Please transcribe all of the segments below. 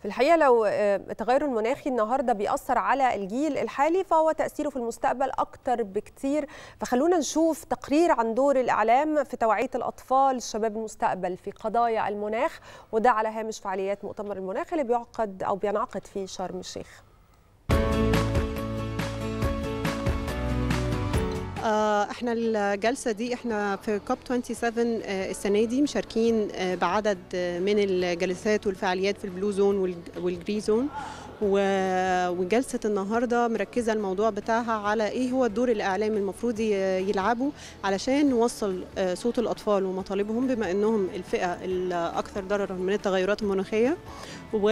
في الحقيقه لو التغير المناخي النهارده بيأثر على الجيل الحالي فهو تأثيره في المستقبل اكتر بكتير فخلونا نشوف تقرير عن دور الاعلام في توعيه الاطفال شباب المستقبل في قضايا المناخ وده على هامش فعاليات مؤتمر المناخ اللي بيعقد او بينعقد في شرم الشيخ. احنا الجلسه دي احنا في كوب 27 السنه دي مشاركين بعدد من الجلسات والفعاليات في البلو زون والجري زون وجلسه النهارده مركزه الموضوع بتاعها على ايه هو الدور الاعلامي المفروض يلعبه علشان نوصل صوت الاطفال ومطالبهم بما انهم الفئه الاكثر ضررا من التغيرات المناخيه و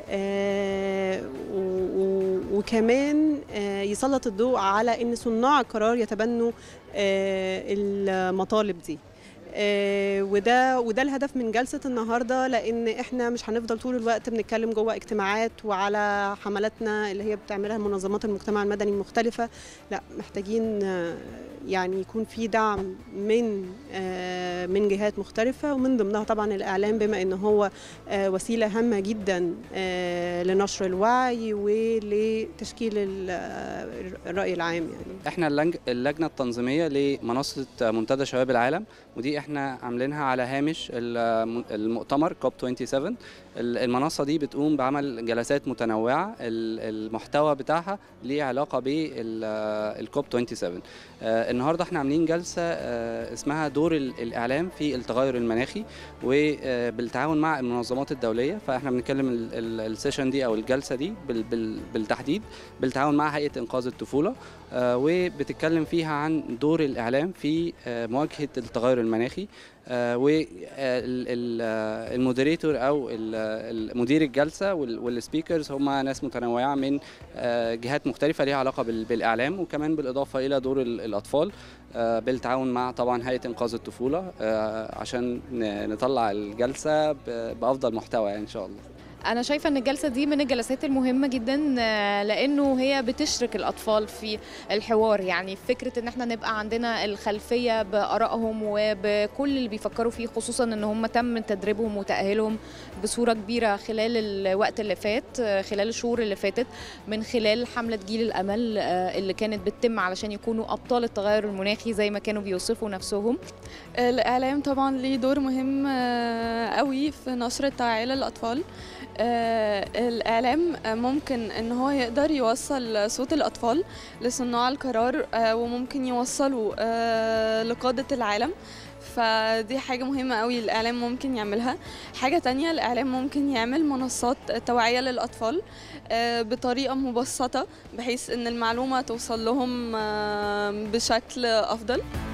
وكمان يسلط الضوء على ان صناع القرار يتبنوا المطالب دي وده وده الهدف من جلسه النهارده لان احنا مش هنفضل طول الوقت بنتكلم جوه اجتماعات وعلى حملاتنا اللي هي بتعملها منظمات المجتمع المدني المختلفه لا محتاجين يعني يكون في دعم من من جهات مختلفه ومن ضمنها طبعا الاعلام بما ان هو وسيله هامه جدا لنشر الوعي ولتشكيل الراي العام يعني احنا اللجنه التنظيميه لمنصه منتدى شباب العالم ودي احنا عاملينها على هامش المؤتمر كوب 27 المنصه دي بتقوم بعمل جلسات متنوعه المحتوى بتاعها ليه علاقه بالكوب 27 النهارده احنا عاملين جلسه اسمها دور الاعلام في التغير المناخي وبالتعاون مع المنظمات الدوليه فاحنا بنتكلم السيشن دي او الجلسه دي بالتحديد بالتعاون مع هيئه انقاذ الطفوله وبتتكلم فيها عن دور الاعلام في مواجهه التغير المناخي والمودريتور او مدير الجلسه والسبيكرز هم ناس متنوعه من جهات مختلفه ليها علاقه بالاعلام وكمان بالاضافه الى دور الاطفال بالتعاون مع طبعا هيئه انقاذ الطفوله عشان نطلع الجلسه بافضل محتوى يعني ان شاء الله أنا شايفة إن الجلسة دي من الجلسات المهمة جدا لأنه هي بتشرك الأطفال في الحوار يعني فكرة إن احنا نبقى عندنا الخلفية بآرائهم وبكل اللي بيفكروا فيه خصوصا إن هم تم تدريبهم وتأهيلهم بصورة كبيرة خلال الوقت اللي فات خلال الشهور اللي فاتت من خلال حملة جيل الأمل اللي كانت بتتم علشان يكونوا أبطال التغير المناخي زي ما كانوا بيوصفوا نفسهم الإعلام طبعا ليه دور مهم قوي في نشر التوعية للأطفال آه الإعلام ممكن إن هو يقدر يوصل صوت الأطفال لصناع القرار آه وممكن يوصلوا آه لقادة العالم فدي حاجة مهمة قوي الإعلام ممكن يعملها حاجة تانية الإعلام ممكن يعمل منصات توعية للأطفال بطريقة مبسطة بحيث إن المعلومة توصل لهم بشكل أفضل